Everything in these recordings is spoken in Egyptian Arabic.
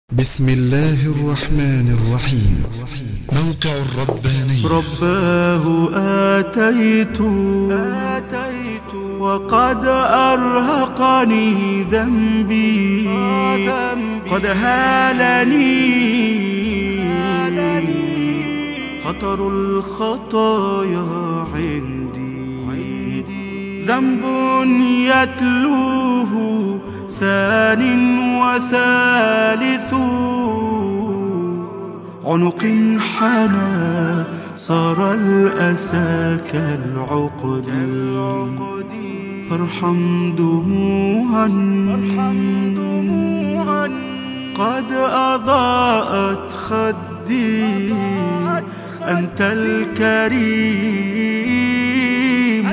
بسم الله الرحمن الرحيم موقع الرباني رباه آتيت آتيت وقد أرهقني ذنبي قد هالني خطر الخطايا عندي ذنب يتلوه ثان وثالث عنق حنى صار الأسى كالعقد فارحم دموعا قد أضاءت خدي أنت الكريم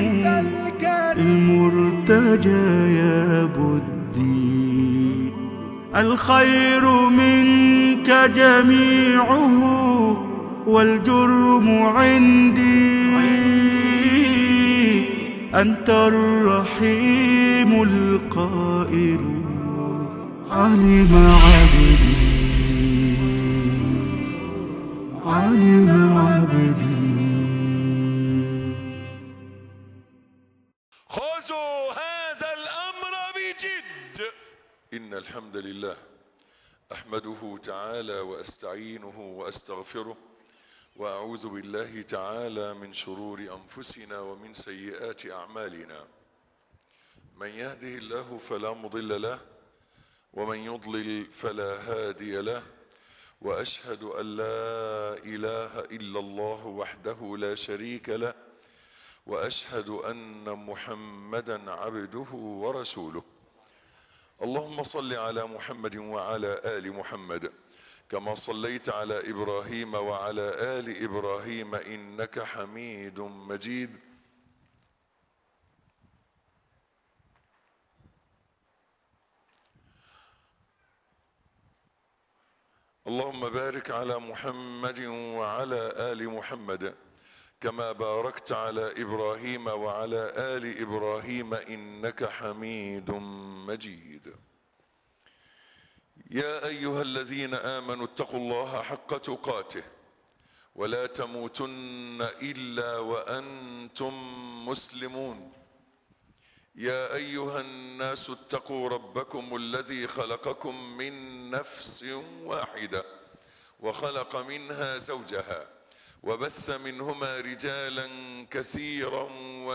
المرتجى يا بدي الخير منك جميعه والجرم عندي أنت الرحيم القائل علم عبدي علم عبدي خذوا هذا الامر بجد ان الحمد لله احمده تعالى واستعينه واستغفره واعوذ بالله تعالى من شرور انفسنا ومن سيئات اعمالنا من يهده الله فلا مضل له ومن يضلل فلا هادي له واشهد ان لا اله الا الله وحده لا شريك له واشهد ان محمدا عبده ورسوله اللهم صل على محمد وعلى ال محمد كما صليت على ابراهيم وعلى ال ابراهيم انك حميد مجيد اللهم بارك على محمد وعلى ال محمد كما باركت على ابراهيم وعلى ال ابراهيم انك حميد مجيد يا ايها الذين امنوا اتقوا الله حق تقاته ولا تموتن الا وانتم مسلمون يا ايها الناس اتقوا ربكم الذي خلقكم من نفس واحده وخلق منها زوجها وبث منهما رجالا كثيرا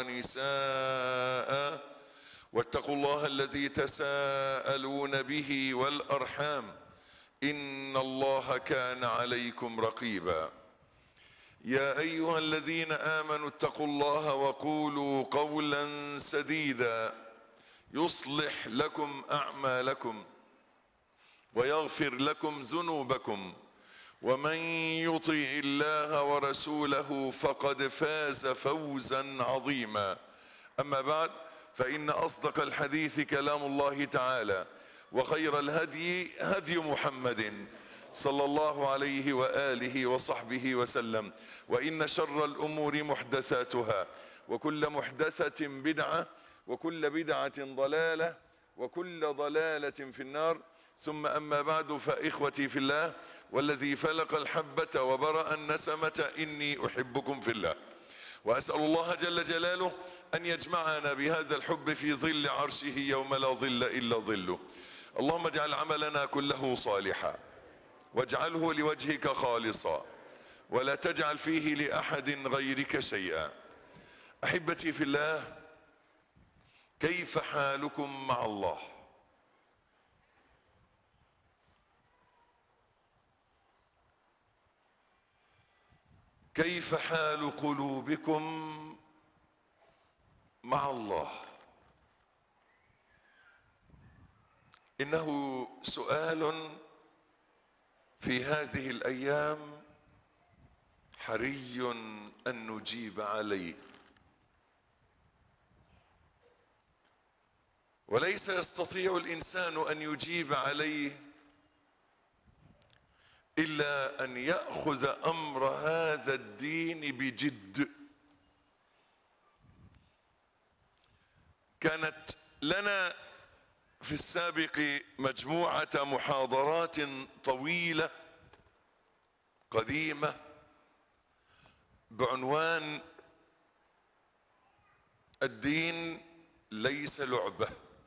ونساء واتقوا الله الذي تساءلون به والارحام ان الله كان عليكم رقيبا يا ايها الذين امنوا اتقوا الله وقولوا قولا سديدا يصلح لكم اعمالكم ويغفر لكم ذنوبكم ومن يطع الله ورسوله فقد فاز فوزا عظيما اما بعد فان اصدق الحديث كلام الله تعالى وخير الهدي هدي محمد صلى الله عليه واله وصحبه وسلم وان شر الامور محدثاتها وكل محدثه بدعه وكل بدعه ضلاله وكل ضلاله في النار ثم اما بعد فاخوتي في الله والذي فلق الحبه وبرا النسمه اني احبكم في الله واسال الله جل جلاله ان يجمعنا بهذا الحب في ظل عرشه يوم لا ظل الا ظله اللهم اجعل عملنا كله صالحا واجعله لوجهك خالصا ولا تجعل فيه لاحد غيرك شيئا احبتي في الله كيف حالكم مع الله كيف حال قلوبكم مع الله انه سؤال في هذه الايام حري ان نجيب عليه وليس يستطيع الانسان ان يجيب عليه الا ان ياخذ امر هذا الدين بجد كانت لنا في السابق مجموعة محاضرات طويلة قديمة بعنوان الدين ليس لعبة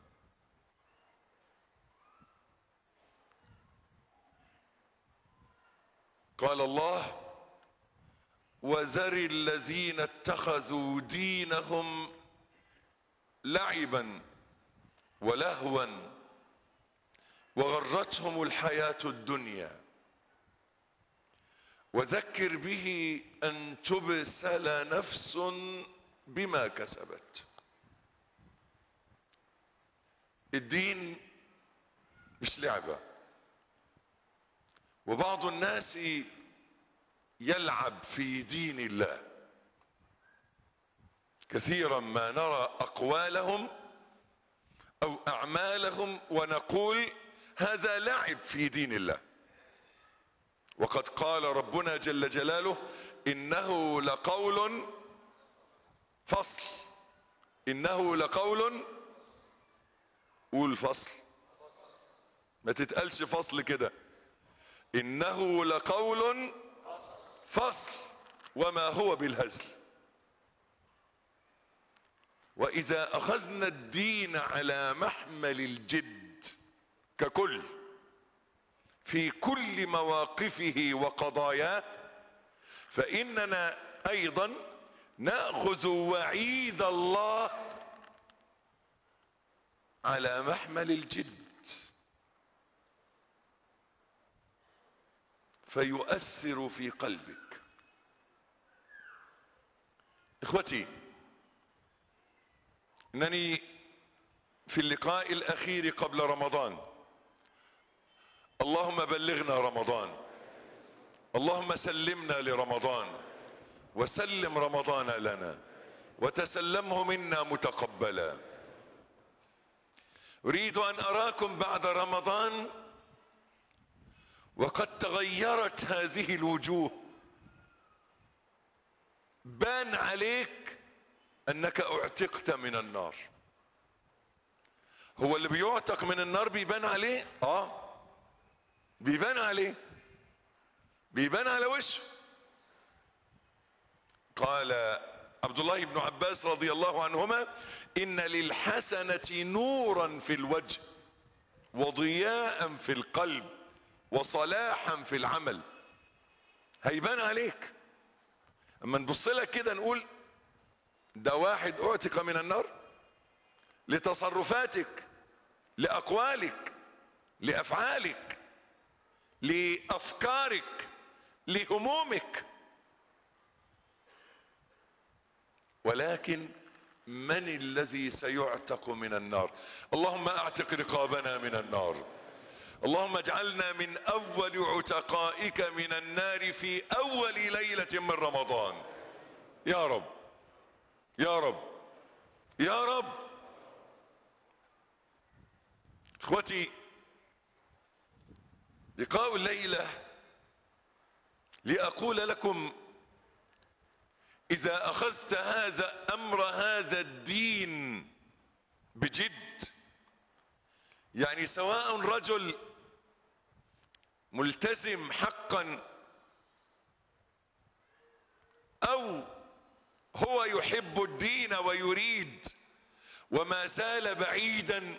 قال الله وذر الذين اتخذوا دينهم لعبا ولهوا وغرتهم الحياة الدنيا وذكر به أن تبسل نفس بما كسبت الدين مش لعبة وبعض الناس يلعب في دين الله كثيرا ما نرى أقوالهم او اعمالهم ونقول هذا لعب في دين الله وقد قال ربنا جل جلاله انه لقول فصل انه لقول قول فصل ما تتقالش فصل كده انه لقول فصل وما هو بالهزل واذا اخذنا الدين على محمل الجد ككل في كل مواقفه وقضاياه فاننا ايضا ناخذ وعيد الله على محمل الجد فيؤثر في قلبك اخوتي انني في اللقاء الاخير قبل رمضان اللهم بلغنا رمضان اللهم سلمنا لرمضان وسلم رمضان لنا وتسلمه منا متقبلا اريد ان اراكم بعد رمضان وقد تغيرت هذه الوجوه بان عليك انك اعتقت من النار هو اللي بيعتق من النار بيبان عليه اه بيبان عليه بيبان على وشه قال عبد الله بن عباس رضي الله عنهما ان للحسنه نورا في الوجه وضياء في القلب وصلاحا في العمل هيبان عليك اما نبص لك كده نقول ده واحد اعتق من النار لتصرفاتك لاقوالك لافعالك لافكارك لهمومك ولكن من الذي سيعتق من النار اللهم اعتق رقابنا من النار اللهم اجعلنا من اول عتقائك من النار في اول ليله من رمضان يا رب يا رب يا رب اخوتي لقاء الليله لاقول لكم اذا اخذت هذا امر هذا الدين بجد يعني سواء رجل ملتزم حقا او هو يحب الدين ويريد وما زال بعيدا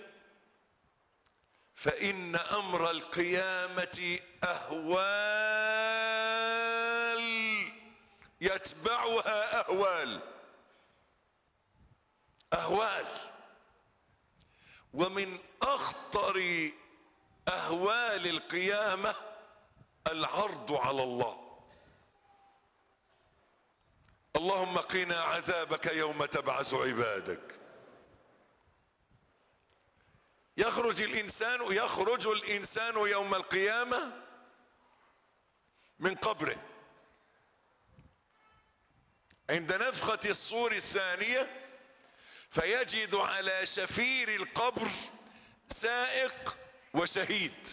فان امر القيامه اهوال يتبعها اهوال اهوال ومن اخطر اهوال القيامه العرض على الله اللهم قنا عذابك يوم تبعث عبادك يخرج الانسان يخرج الانسان يوم القيامه من قبره عند نفخه الصور الثانيه فيجد على شفير القبر سائق وشهيد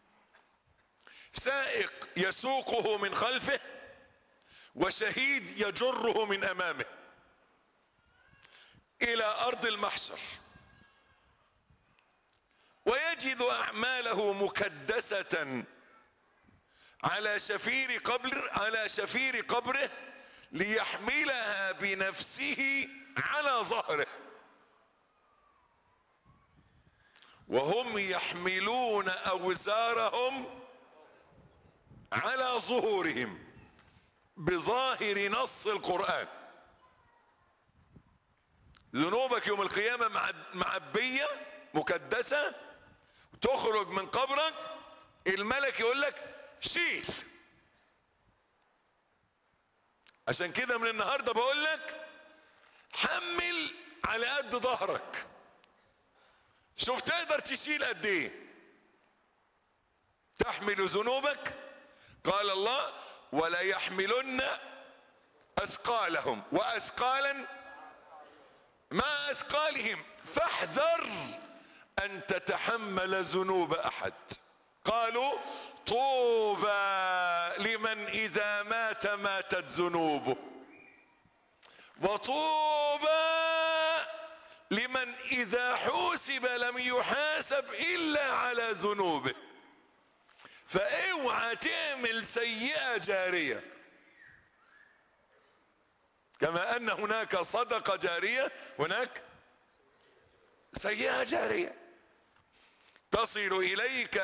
سائق يسوقه من خلفه وشهيد يجره من امامه الى ارض المحشر ويجد اعماله مكدسه على شفير قبر على شفير قبره ليحملها بنفسه على ظهره وهم يحملون اوزارهم على ظهورهم بظاهر نص القران ذنوبك يوم القيامه معد- معبيه مكدسه تخرج من قبرك الملك يقول لك شيل عشان كده من النهارده بقول لك حمل على قد ظهرك شوف تقدر تشيل قد ايه تحمل ذنوبك قال الله ولا يحملن اثقالهم واثقالا مع اثقالهم فاحذر ان تتحمل ذنوب احد قالوا طوبى لمن اذا مات ماتت ذنوبه وطوبى لمن اذا حوسب لم يحاسب الا على ذنوبه فاوعى تعمل سيئه جاريه كما ان هناك صدقه جاريه هناك سيئه جاريه تصل اليك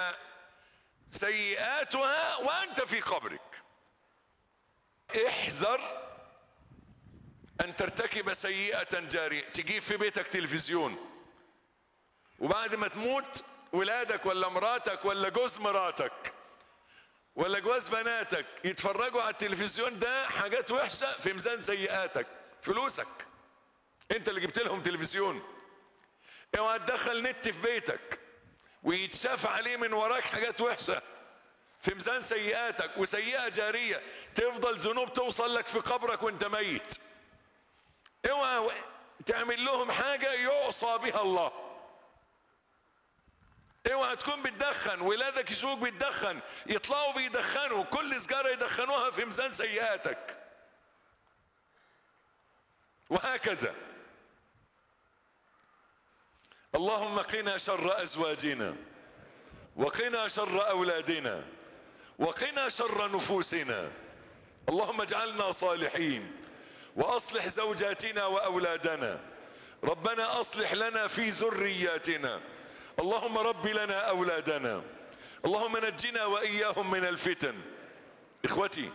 سيئاتها وانت في قبرك احذر ان ترتكب سيئه جاريه تجيب في بيتك تلفزيون وبعد ما تموت ولادك ولا مراتك ولا جوز مراتك ولا جواز بناتك يتفرجوا على التلفزيون ده حاجات وحشه في ميزان سيئاتك فلوسك انت اللي جبت لهم تلفزيون اوعى تدخل نت في بيتك ويتشاف عليه من وراك حاجات وحشه في ميزان سيئاتك وسيئه جاريه تفضل ذنوب توصل لك في قبرك وانت ميت اوعى تعمل لهم حاجه يعصى بها الله اوعى تكون بتدخن ولادك يشوفوك بتدخن يطلعوا بيدخنوا كل سجاره يدخنوها في ميزان سيئاتك وهكذا اللهم قنا شر ازواجنا وقنا شر اولادنا وقنا شر نفوسنا اللهم اجعلنا صالحين واصلح زوجاتنا واولادنا ربنا اصلح لنا في ذرياتنا اللهم رب لنا اولادنا اللهم نجنا واياهم من الفتن اخوتي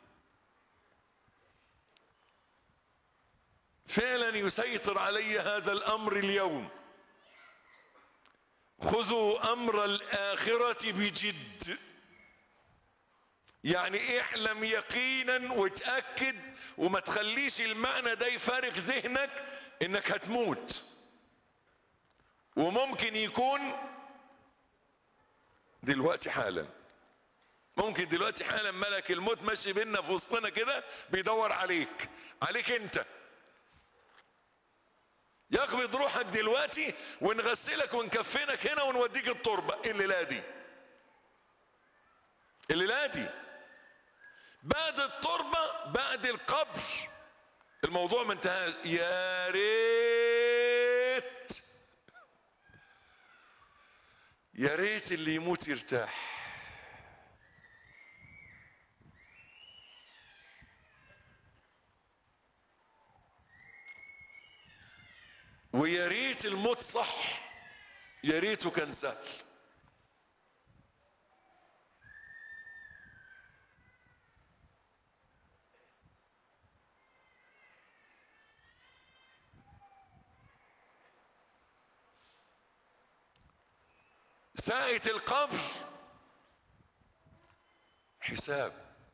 فعلا يسيطر علي هذا الامر اليوم خذوا امر الاخره بجد يعني اعلم يقينا وتاكد وما تخليش المعنى ده يفارق ذهنك انك هتموت وممكن يكون دلوقتي حالا ممكن دلوقتي حالا ملك الموت ماشي بينا في وسطنا كده بيدور عليك عليك انت يقبض روحك دلوقتي ونغسلك ونكفنك هنا ونوديك التربة الليلة دي الليلة دي بعد التربة بعد القبر الموضوع ما انتهاش يا ريت يا ريت اللي يموت يرتاح ويا ريت الموت صح يا ريته كان سهل ساعة القبر حساب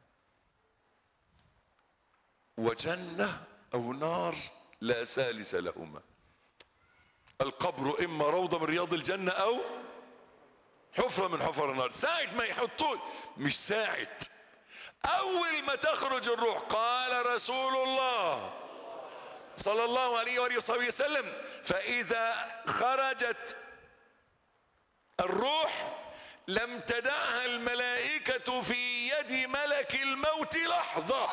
وجنة أو نار لا ثالث لهما القبر إما روضة من رياض الجنة أو حفرة من حفر النار ساعة ما يحطوه مش ساعة أول ما تخرج الروح قال رسول الله صلى الله عليه وآله وصحبه وسلم فإذا خرجت الروح لم تدعها الملائكة في يد ملك الموت لحظة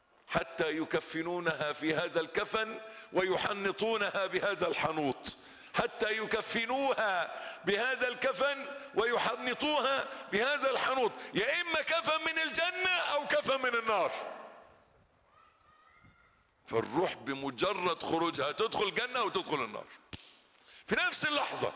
حتى يكفنونها في هذا الكفن ويحنطونها بهذا الحنوط حتى يكفنوها بهذا الكفن ويحنطوها بهذا الحنوط يا اما كفن من الجنة او كفن من النار فالروح بمجرد خروجها تدخل الجنة وتدخل النار في نفس اللحظة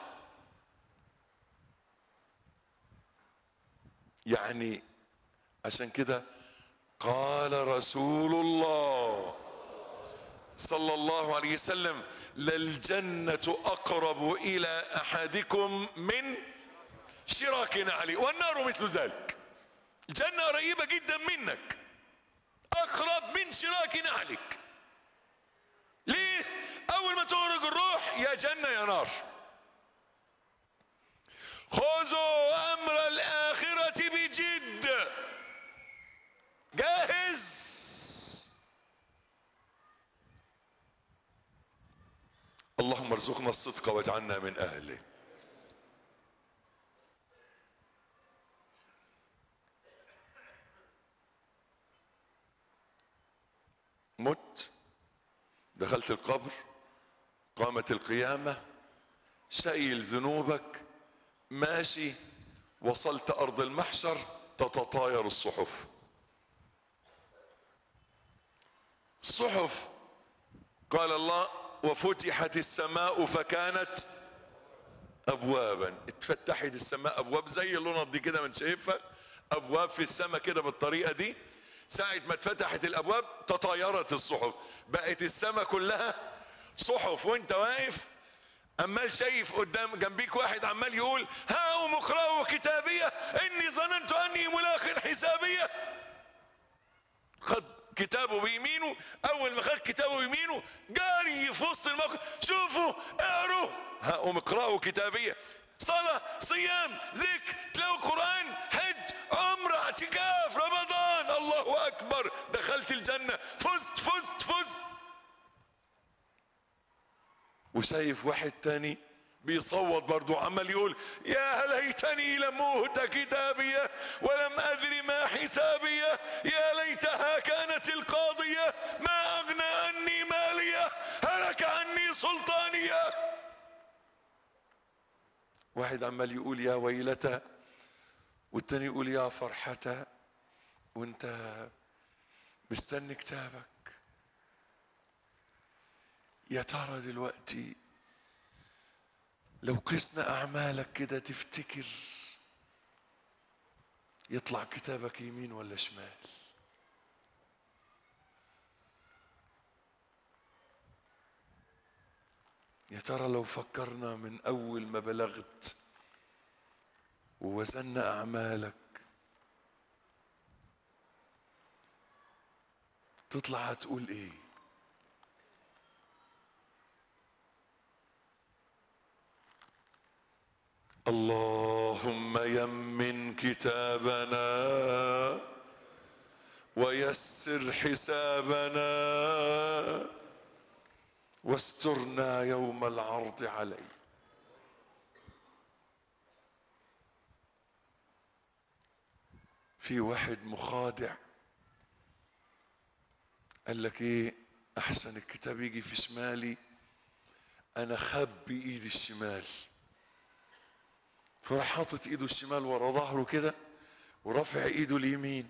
يعني عشان كده قال رسول الله صلى الله عليه وسلم للجنة أقرب إلى أحدكم من شراك نعلي والنار مثل ذلك الجنة قريبة جدا منك أقرب من شراك نعلك ليه؟ أول ما تخرج الروح يا جنة يا نار خذوا أمر الآخرة بجد جاهز اللهم ارزقنا الصدق واجعلنا من اهله مت دخلت القبر قامت القيامة شايل ذنوبك ماشي وصلت أرض المحشر تتطاير الصحف الصحف قال الله وفتحت السماء فكانت ابوابا اتفتحت السماء ابواب زي اللونط دي كده من شايفها ابواب في السماء كده بالطريقه دي ساعة ما اتفتحت الابواب تطايرت الصحف بقت السماء كلها صحف وانت واقف عمال شايف قدام جنبيك واحد عمال يقول ها اقرأوا كتابية اني ظننت اني ملاق حسابية خد كتابه بيمينه اول ما خد كتابه بيمينه جاري في وسط الموقف شوفوا اقروا هقوم اقرأوا كتابية صلاة صيام ذكر تلاوة قرآن حج عمرة اعتكاف رمضان الله اكبر دخلت الجنة فزت فزت فزت وشايف واحد تاني بيصوت برضو عمال يقول يا ليتني لم اوت كتابيه ولم ادري ما حسابيه يا ليتها كانت القاضيه ما اغنى عني ماليه هلك عني سلطانيه واحد عمال يقول يا ويلتى والتاني يقول يا فرحتى وانت مستني كتابك يا ترى دلوقتي لو قسنا اعمالك كده تفتكر يطلع كتابك يمين ولا شمال يا ترى لو فكرنا من اول ما بلغت ووزنا اعمالك تطلع هتقول ايه اللهم يمن كتابنا ويسر حسابنا واسترنا يوم العرض عليه في واحد مخادع قال لك ايه احسن الكتاب يجي في شمالي انا خبي ايدي الشمال فراح حاطط ايده الشمال ورا ظهره كده ورافع ايده اليمين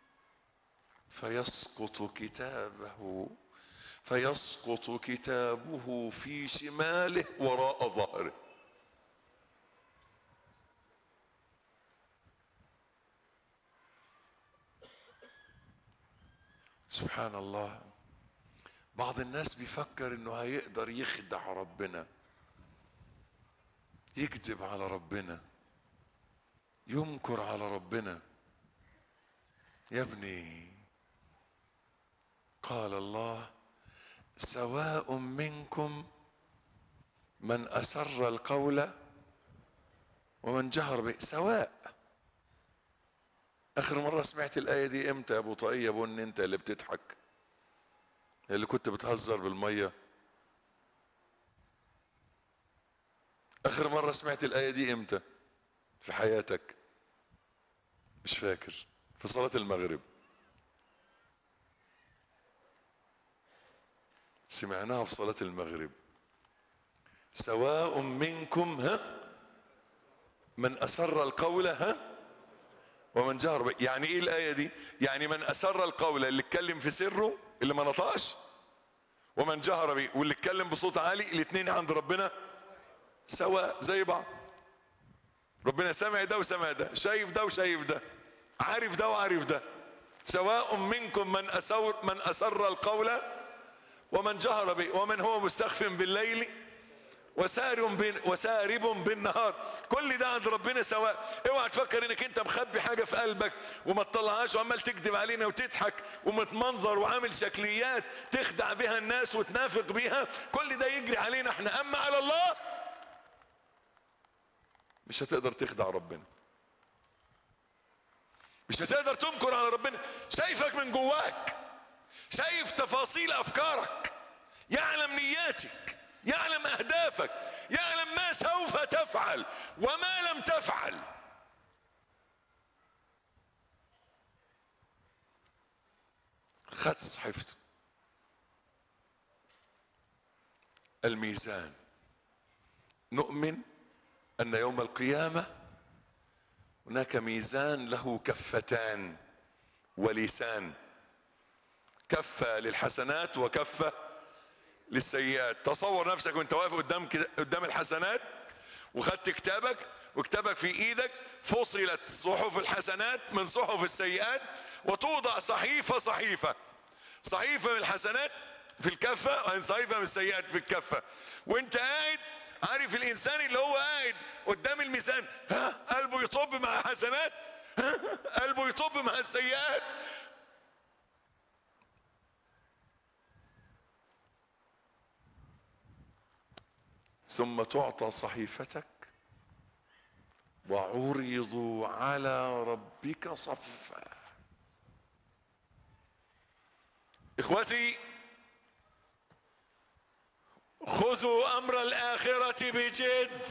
فيسقط كتابه فيسقط كتابه في شماله وراء ظهره سبحان الله بعض الناس بيفكر انه هيقدر يخدع ربنا يكذب على ربنا ينكر على ربنا يا ابني قال الله سواء منكم من اسر القول ومن جهر به سواء اخر مره سمعت الايه دي امتى يا ابو طاقيه بن انت اللي بتضحك اللي كنت بتهزر بالميه اخر مره سمعت الايه دي امتى في حياتك مش فاكر في صلاه المغرب سمعناها في صلاه المغرب سواء منكم ها من اسر القول ها ومن جهر به يعني ايه الايه دي يعني من اسر القول اللي اتكلم في سره اللي ما نطقش ومن جهر به واللي اتكلم بصوت عالي الاثنين عند ربنا سواء زي بعض ربنا سمع ده وسمع ده شايف ده وشايف ده عارف ده وعارف ده سواء منكم من اسر من اسر القول ومن جهر به ومن هو مستخف بالليل وسار بين وسارب بالنهار كل ده عند ربنا سواء اوعى تفكر انك انت مخبي حاجه في قلبك وما تطلعهاش وعمال تكذب علينا وتضحك ومتمنظر وعامل شكليات تخدع بها الناس وتنافق بيها كل ده يجري علينا احنا اما على الله مش هتقدر تخدع ربنا مش هتقدر تنكر على ربنا شايفك من جواك شايف تفاصيل افكارك يعلم نياتك يعلم اهدافك يعلم ما سوف تفعل وما لم تفعل خد صحيفته الميزان نؤمن ان يوم القيامه هناك ميزان له كفتان ولسان كفه للحسنات وكفه للسيئات تصور نفسك وانت واقف قدام كده قدام الحسنات وخدت كتابك وكتابك في ايدك فصلت صحف الحسنات من صحف السيئات وتوضع صحيفه صحيفه صحيفه من الحسنات في الكفه وبعدين صحيفه من السيئات في الكفه وانت قاعد عارف الانسان اللي هو قاعد قدام الميزان ها قلبه يطب مع الحسنات ها قلبه يطب مع السيئات ثم تعطى صحيفتك وعرضوا على ربك صفا اخوتي خذوا امر الاخره بجد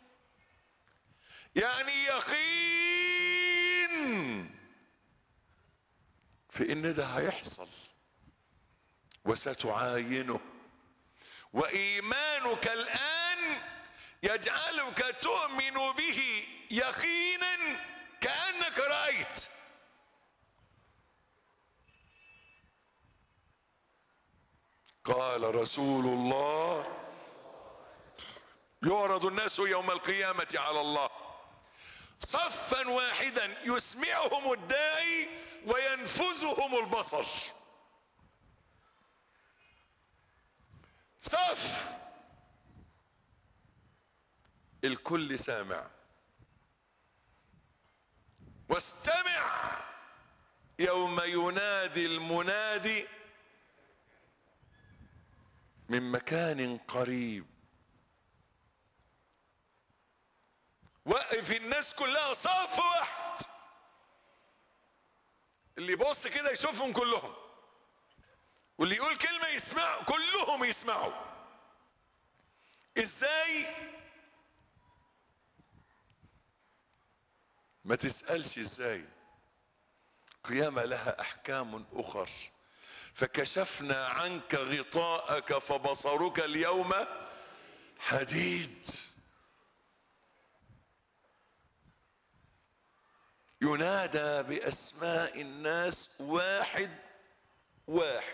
يعني يقين في ان ده هيحصل وستعاينه وايمانك الان يجعلك تؤمن به يقينا كانك رايت قال رسول الله يعرض الناس يوم القيامه على الله صفا واحدا يسمعهم الداعي وينفذهم البصر صف الكل سامع واستمع يوم ينادي المنادي من مكان قريب وقف الناس كلها صف واحد اللي يبص كده يشوفهم كلهم واللي يقول كلمة يسمع كلهم يسمعوا ازاي ما تسألش ازاي قيامة لها احكام اخر فكشفنا عنك غطاءك فبصرك اليوم حديد ينادى باسماء الناس واحد واحد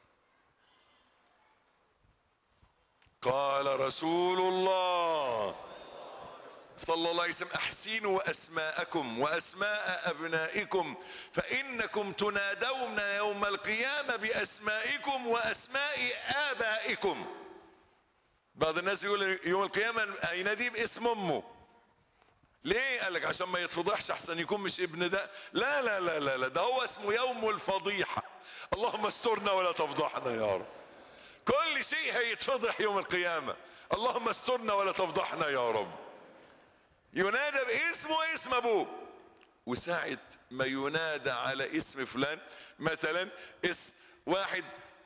قال رسول الله صلى الله عليه وسلم احسنوا اسماءكم واسماء ابنائكم فانكم تنادون يوم القيامه باسمائكم واسماء ابائكم بعض الناس يقول يوم القيامه هيناديه باسم امه ليه قال لك عشان ما يتفضحش احسن يكون مش ابن ده لا لا لا لا, لا ده هو اسمه يوم الفضيحه اللهم استرنا ولا تفضحنا يا رب كل شيء هيتفضح يوم القيامه اللهم استرنا ولا تفضحنا يا رب ينادى باسمه اسم ابوه وساعة ما ينادى على اسم فلان مثلا اس واحد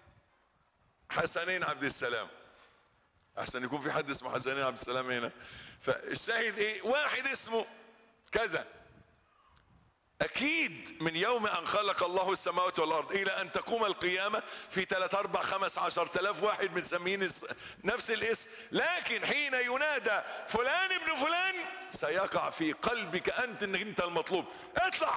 حسنين عبد السلام احسن يكون في حد اسمه حسنين عبد السلام هنا فالشاهد ايه واحد اسمه كذا اكيد من يوم ان خلق الله السماوات والارض الى ان تقوم القيامة في 3 4 5 عشر تلاف واحد بنسمين نفس الاسم لكن حين ينادى فلان ابن فلان سيقع في قلبك انت ان انت المطلوب اطلع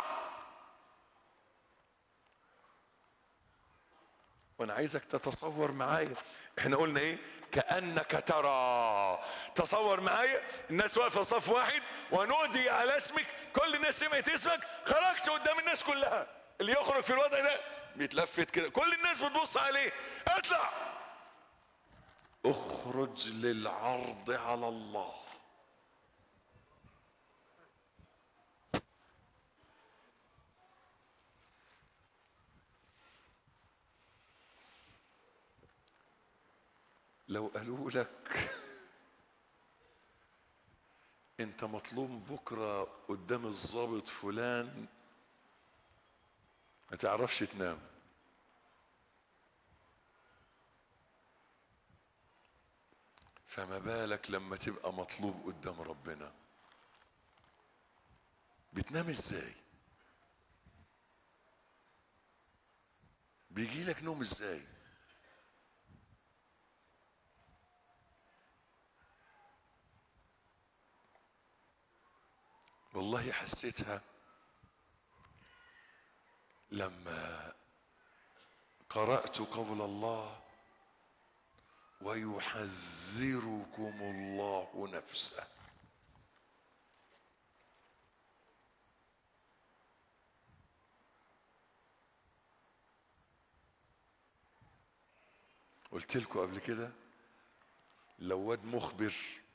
وانا عايزك تتصور معايا احنا قلنا ايه كانك ترى تصور معايا الناس واقفه صف واحد ونودي على اسمك كل الناس سمعت اسمك خرجت قدام الناس كلها اللي يخرج في الوضع ده بيتلفت كده كل الناس بتبص عليه اطلع اخرج للعرض على الله لو قالوا لك انت مطلوب بكره قدام الضابط فلان ما تعرفش تنام فما بالك لما تبقى مطلوب قدام ربنا بتنام ازاي بيجي لك نوم ازاي والله حسيتها لما قرأت قول الله ويحذركم الله نفسه قلت لكم قبل كده لو واد مخبر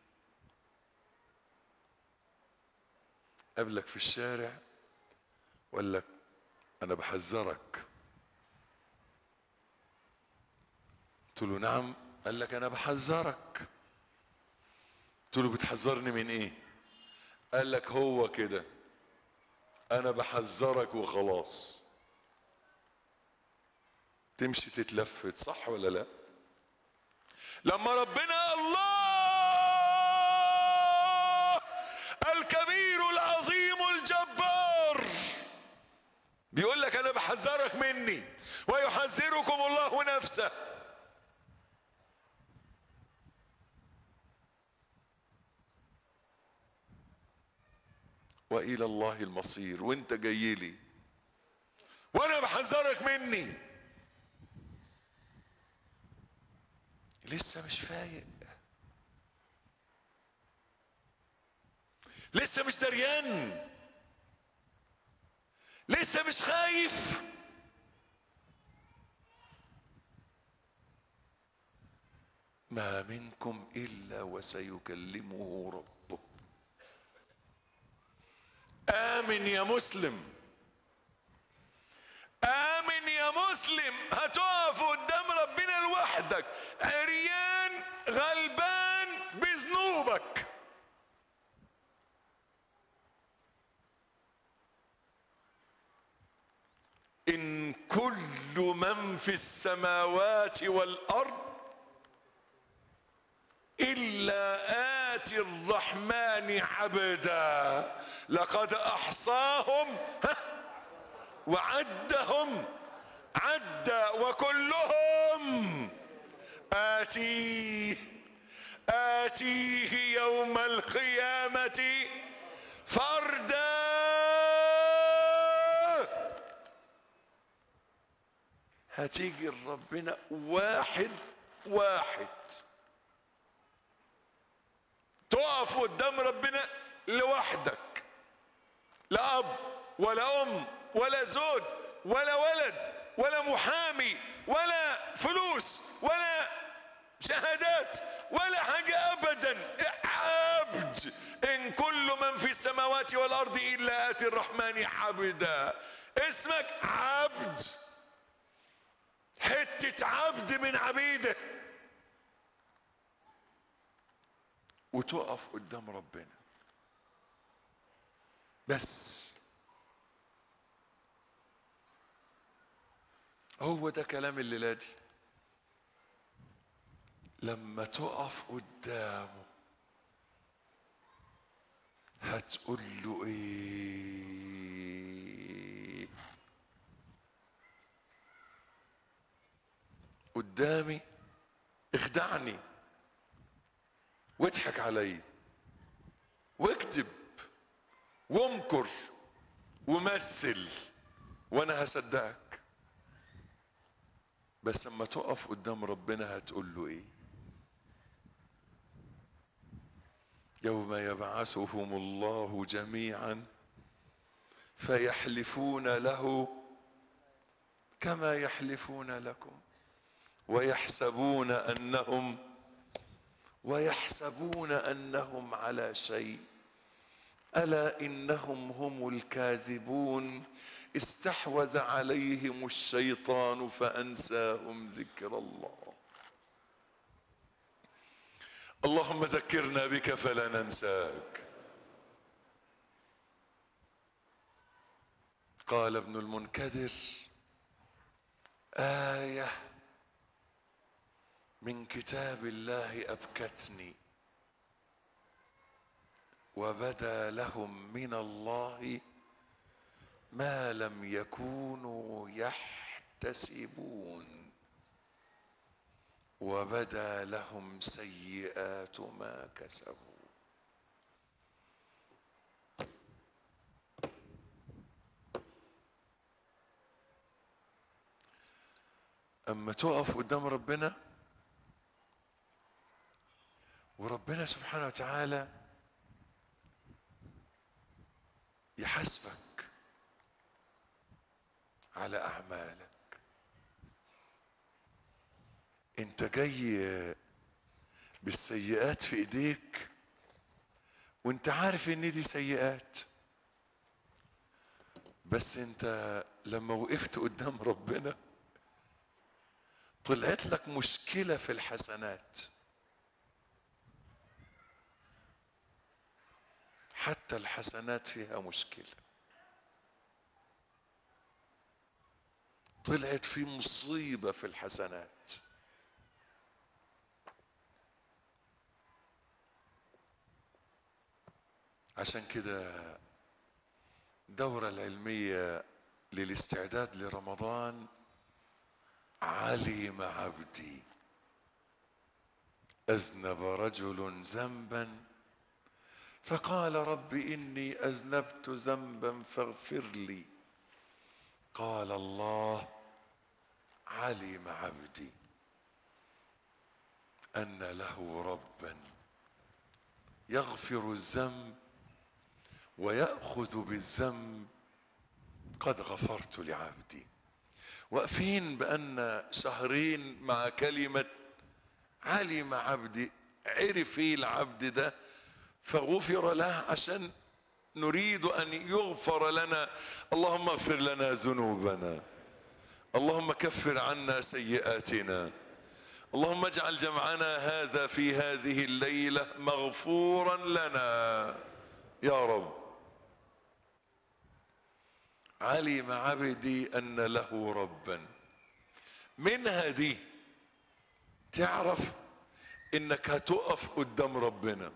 قابلك في الشارع وقال لك انا بحذرك قلت له نعم قال لك انا بحذرك قلت له بتحذرني من ايه قال لك هو كده انا بحذرك وخلاص تمشي تتلفت صح ولا لا لما ربنا الله الكبير العظيم الجبار بيقول لك انا بحذرك مني ويحذركم الله نفسه والى الله المصير وانت جاي لي وانا بحذرك مني لسه مش فايق لسه مش دريان لسه مش خايف ما منكم الا وسيكلمه ربه امن يا مسلم امن يا مسلم هتقف قدام ربنا لوحدك عريان غلبان بذنوبك ان كل من في السماوات والارض الا اتي الرحمن عبدا لقد احصاهم ها وعدهم عد وكلهم آتيه آتيه يوم القيامة فردا هتيجي ربنا واحد واحد تقف قدام ربنا لوحدك لا اب ولا ام ولا زوج ولا ولد ولا محامي ولا فلوس ولا شهادات ولا حاجة ابدا عبد ان كل من في السماوات والارض الا اتي الرحمن عبدا اسمك عبد حتة عبد من عبيده وتقف قدام ربنا بس هو ده كلام الليلة دي لما تقف قدامه هتقول له ايه قدامي اخدعني واضحك علي واكذب وامكر ومثل وانا هصدقك بس اما تقف قدام ربنا هتقول له ايه يوم يبعثهم الله جميعا فيحلفون له كما يحلفون لكم ويحسبون انهم ويحسبون انهم على شيء الا انهم هم الكاذبون استحوذ عليهم الشيطان فانساهم ذكر الله اللهم ذكرنا بك فلا ننساك قال ابن المنكدر ايه من كتاب الله ابكتني وبدا لهم من الله ما لم يكونوا يحتسبون وبدا لهم سيئات ما كسبوا اما تقف قدام ربنا وربنا سبحانه وتعالى يحاسبك على اعمالك انت جاي بالسيئات في ايديك وانت عارف ان دي سيئات بس انت لما وقفت قدام ربنا طلعت لك مشكله في الحسنات حتى الحسنات فيها مشكله طلعت في مصيبه في الحسنات عشان كده الدورة العلمية للاستعداد لرمضان علم عبدي أذنب رجل ذنبا فقال رب إني أذنبت ذنبا فاغفر لي قال الله علم عبدي أن له ربا يغفر الذنب ويأخذ بالذنب قد غفرت لعبدي واقفين بأن شهرين مع كلمة علم عبدي عرف ايه العبد ده فغفر له عشان نريد ان يغفر لنا اللهم اغفر لنا ذنوبنا اللهم كفر عنا سيئاتنا اللهم اجعل جمعنا هذا في هذه الليله مغفورا لنا يا رب علم عبدي ان له ربا منها دي تعرف انك هتقف قدام ربنا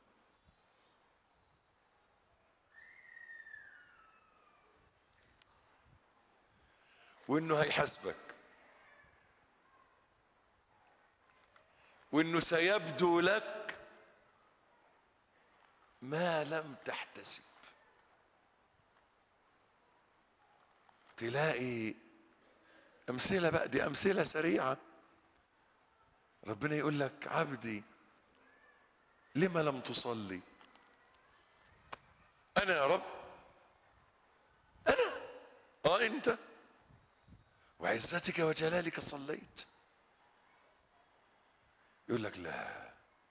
وانه هيحاسبك وانه سيبدو لك ما لم تحتسب تلاقي امثله بقى دي امثله سريعه ربنا يقول لك عبدي لما لم تصلي انا يا رب انا اه انت وعزتك وجلالك صليت يقول لك لا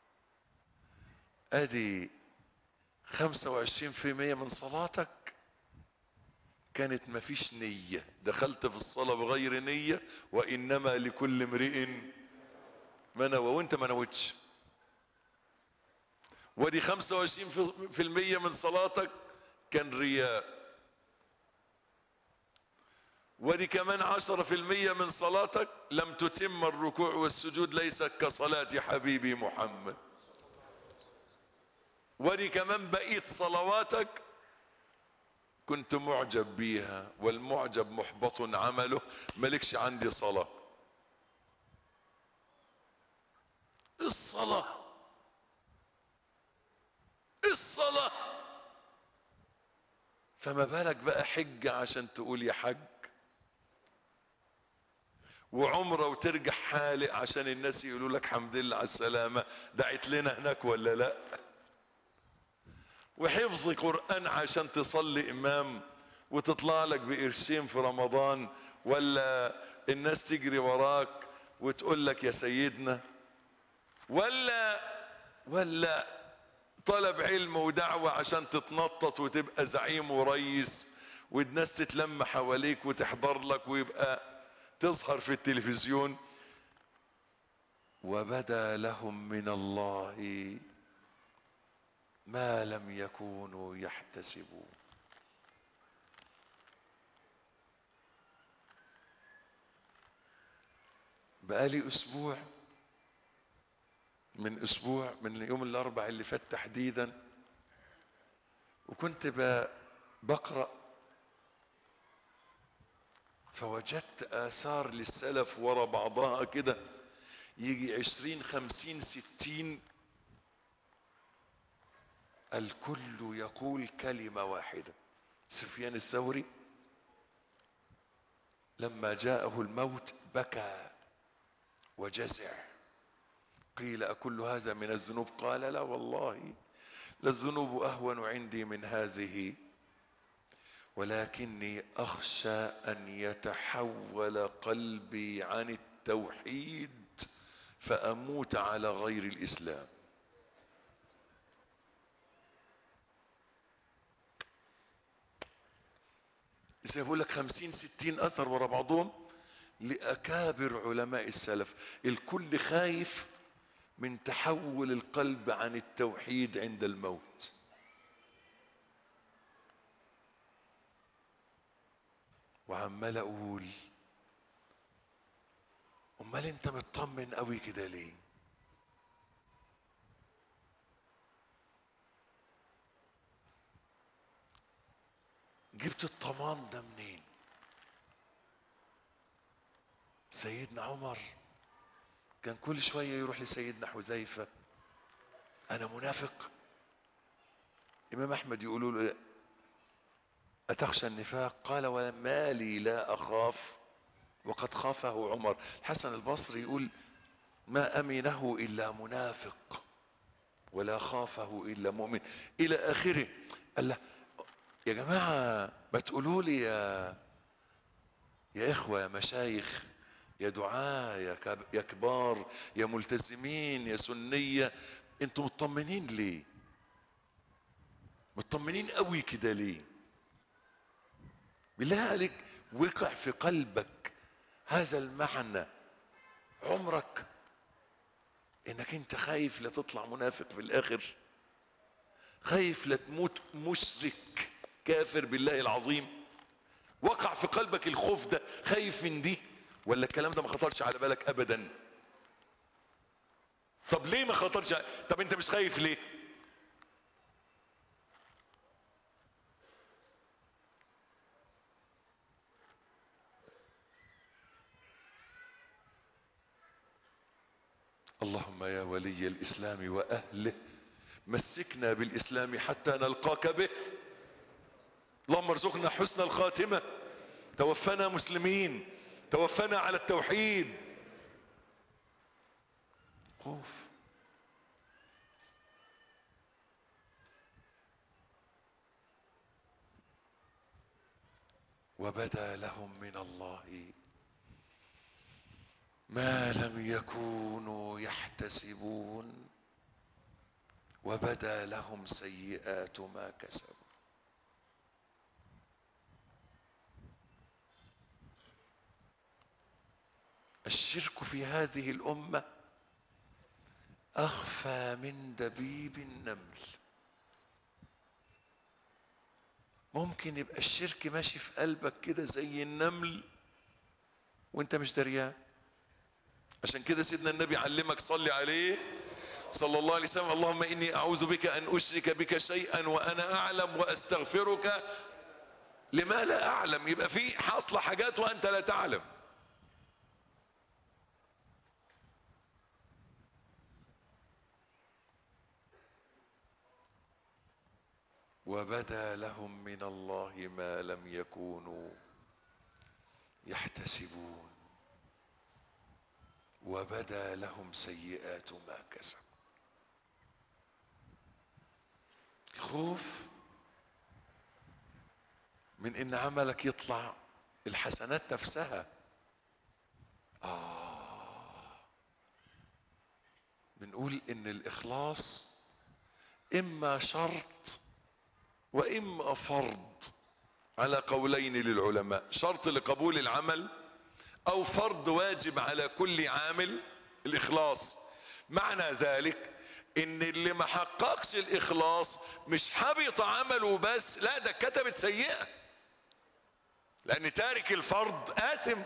ادي 25% من صلاتك كانت ما فيش نية دخلت في الصلاة بغير نية وإنما لكل امرئ ما نوى وانت ما نويتش ودي 25% من صلاتك كان رياء ودي كمان عشرة في المية من صلاتك لم تتم الركوع والسجود ليس كصلاة حبيبي محمد ودي كمان بقية صلواتك كنت معجب بيها والمعجب محبط عمله مالكش عندي صلاة الصلاة الصلاة فما بالك بقى حج عشان تقول يا حج وعمرة وترجع حالق عشان الناس يقولوا لك حمد لله على السلامة دعت لنا هناك ولا لا وحفظ قرآن عشان تصلي إمام وتطلع لك بقرشين في رمضان ولا الناس تجري وراك وتقول لك يا سيدنا ولا ولا طلب علم ودعوة عشان تتنطط وتبقى زعيم وريس والناس تتلم حواليك وتحضر لك ويبقى تظهر في التلفزيون وبدا لهم من الله ما لم يكونوا يحتسبون بقالي اسبوع من اسبوع من يوم الاربع اللي فات تحديدا وكنت ب- بقرا فوجدت اثار للسلف ورا بعضها كده يجي عشرين خمسين ستين الكل يقول كلمة واحدة سفيان الثوري لما جاءه الموت بكى وجزع قيل أكل هذا من الذنوب قال لا والله للذنوب أهون عندي من هذه ولكني أخشى أن يتحول قلبي عن التوحيد فأموت على غير الإسلام زي ما بقول لك خمسين ستين أثر ورا بعضهم لأكابر علماء السلف الكل خايف من تحول القلب عن التوحيد عند الموت وعمال اقول امال انت مطمن قوي كده ليه جبت الطمان ده منين سيدنا عمر كان كل شوية يروح لسيدنا حذيفة أنا منافق إمام أحمد يقولوا له أتخشى النفاق قال وما لي لا أخاف وقد خافه عمر الحسن البصري يقول ما أمنه إلا منافق ولا خافه إلا مؤمن إلى آخره قال له يا جماعة ما تقولوا لي يا يا إخوة يا مشايخ يا دعاة يا كب- يا كبار يا ملتزمين يا سنية انتوا مطمنين ليه مطمنين قوي كده ليه بالله عليك وقع في قلبك هذا المعنى عمرك انك انت خايف لا تطلع منافق في الاخر خايف لا تموت مشرك كافر بالله العظيم وقع في قلبك الخوف ده خايف من دي ولا الكلام ده ما خطرش على بالك ابدا طب ليه ما خطرش ع- طب انت مش خايف ليه اللهم يا ولي الاسلام واهله مسكنا بالاسلام حتى نلقاك به اللهم ارزقنا حسن الخاتمه توفنا مسلمين توفنا على التوحيد خوف وبدا لهم من الله ما لم يكونوا يحتسبون وبدا لهم سيئات ما كسبوا الشرك في هذه الامه اخفى من دبيب النمل ممكن يبقى الشرك ماشي في قلبك كده زي النمل وانت مش دريان عشان كده سيدنا النبي علمك صلي عليه صلى الله عليه وسلم اللهم اني اعوذ بك ان اشرك بك شيئا وانا اعلم واستغفرك لما لا اعلم يبقى في حاصله حاجات وانت لا تعلم وبدا لهم من الله ما لم يكونوا يحتسبون وبدا لهم سيئات ما كسبوا الخوف من ان عملك يطلع الحسنات نفسها آه بنقول ان الاخلاص اما شرط واما فرض على قولين للعلماء شرط لقبول العمل او فرض واجب على كل عامل الاخلاص معنى ذلك ان اللي ما حققش الاخلاص مش حبط عمله بس لا ده كتبت سيئه لان تارك الفرض اثم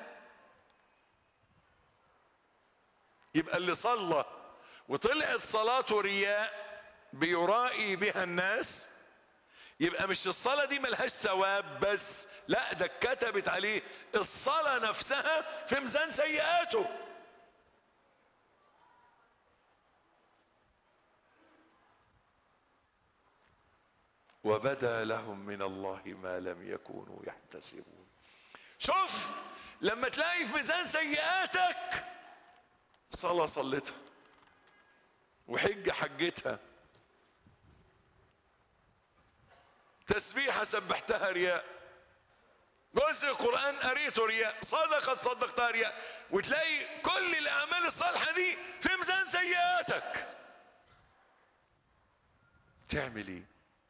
يبقى اللي صلى وطلعت صلاته رياء بيرائي بها الناس يبقى مش الصلاة دي ملهاش ثواب بس لا ده كتبت عليه الصلاة نفسها في ميزان سيئاته وبدا لهم من الله ما لم يكونوا يحتسبون شوف لما تلاقي في ميزان سيئاتك صلاة صلتها وحجة حجتها تسبيحة سبحتها رياء جزء قرآن قريته رياء صدقة صدقتها رياء وتلاقي كل الأعمال الصالحة دي في ميزان سيئاتك تعمل ايه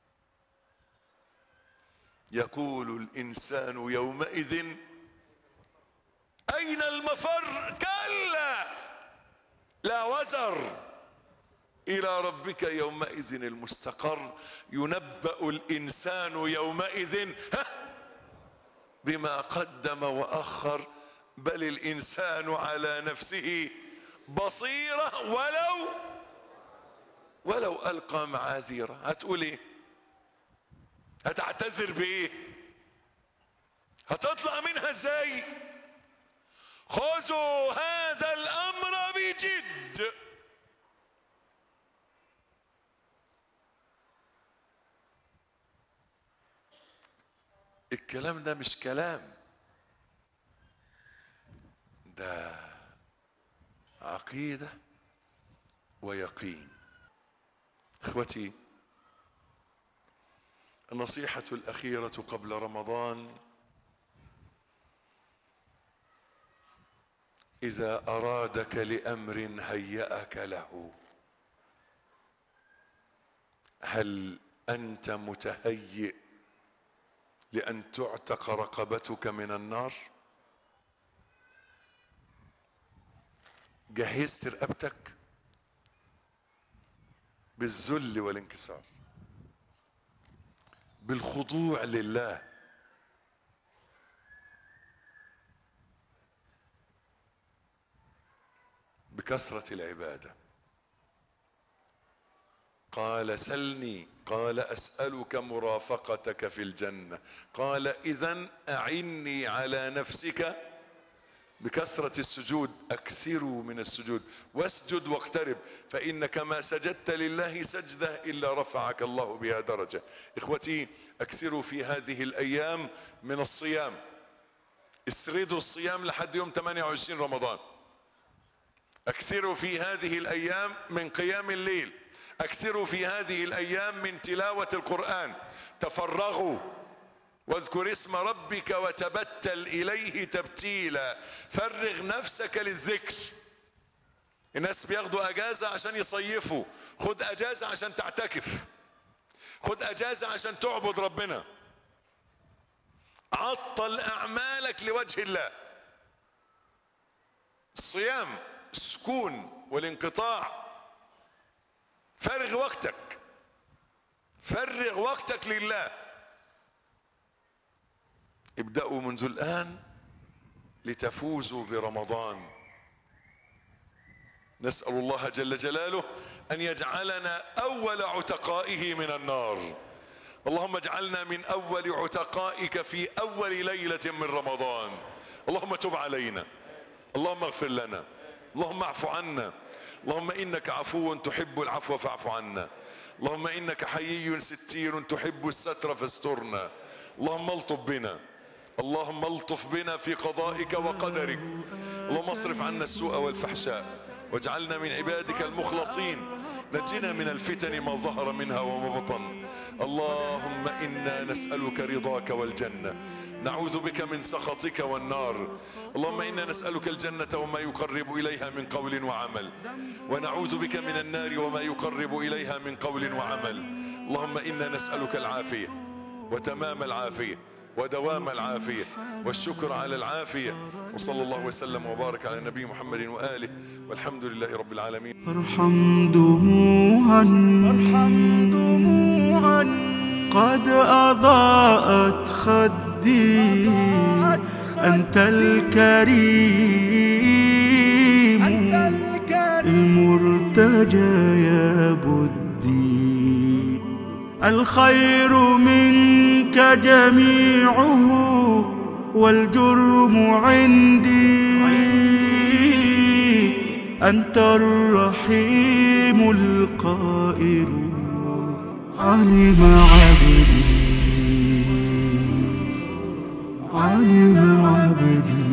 يقول الإنسان يومئذ أين المفر كلا لا وزر الى ربك يومئذ المستقر ينبأ الانسان يومئذ ها بما قدم واخر بل الانسان على نفسه بصيرة ولو ولو القى معاذيره هتقول ايه هتعتذر بايه هتطلع منها ازاي خذوا هذا الامر بجد الكلام ده مش كلام ده عقيدة ويقين اخوتي النصيحة الأخيرة قبل رمضان إذا أرادك لأمر هيأك له هل أنت متهيئ لأن تعتق رقبتك من النار جهزت رقبتك بالذل والانكسار بالخضوع لله بكثرة العبادة قال سلني قال اسالك مرافقتك في الجنه قال اذا اعني على نفسك بكثره السجود اكثروا من السجود واسجد واقترب فانك ما سجدت لله سجده الا رفعك الله بها درجه اخوتي اكثروا في هذه الايام من الصيام اسردوا الصيام لحد يوم 28 رمضان اكثروا في هذه الايام من قيام الليل اكثروا في هذه الايام من تلاوة القرآن تفرغوا واذكر اسم ربك وتبتل اليه تبتيلا فرغ نفسك للذكر الناس بياخدوا اجازة عشان يصيفوا خد اجازة عشان تعتكف خد اجازة عشان تعبد ربنا عطل اعمالك لوجه الله الصيام السكون والانقطاع فرغ وقتك فرغ وقتك لله ابدأوا منذ الآن لتفوزوا برمضان نسأل الله جل جلاله أن يجعلنا أول عتقائه من النار اللهم اجعلنا من أول عتقائك في أول ليلة من رمضان اللهم تب علينا اللهم اغفر لنا اللهم اعف عنا اللهم انك عفو تحب العفو فاعف عنا اللهم إنك حيي ستير تحب الستر فاسترنا اللهم الطف بنا اللهم الطف بنا في قضائك وقدرك اللهم اصرف عنا السوء والفحشاء واجعلنا من عبادك المخلصين نجنا من الفتن ما ظهر منها وما بطن اللهم إنا نسألك رضاك والجنة نعوذ بك من سخطك والنار اللهم إنا نسألك الجنة وما يقرب إليها من قول وعمل ونعوذ بك من النار وما يقرب إليها من قول وعمل اللهم إنا نسألك العافية وتمام العافية ودوام العافية والشكر على العافية وصلى الله وسلم وبارك على النبي محمد وآله والحمد لله رب العالمين فارحم دموعا فارحم دموعا قد أضاءت خدي أنت الكريم المرتجى يا بدي الخير منك جميعه والجرم عندي أنت الرحيم القائل علم عبدي علم عبدي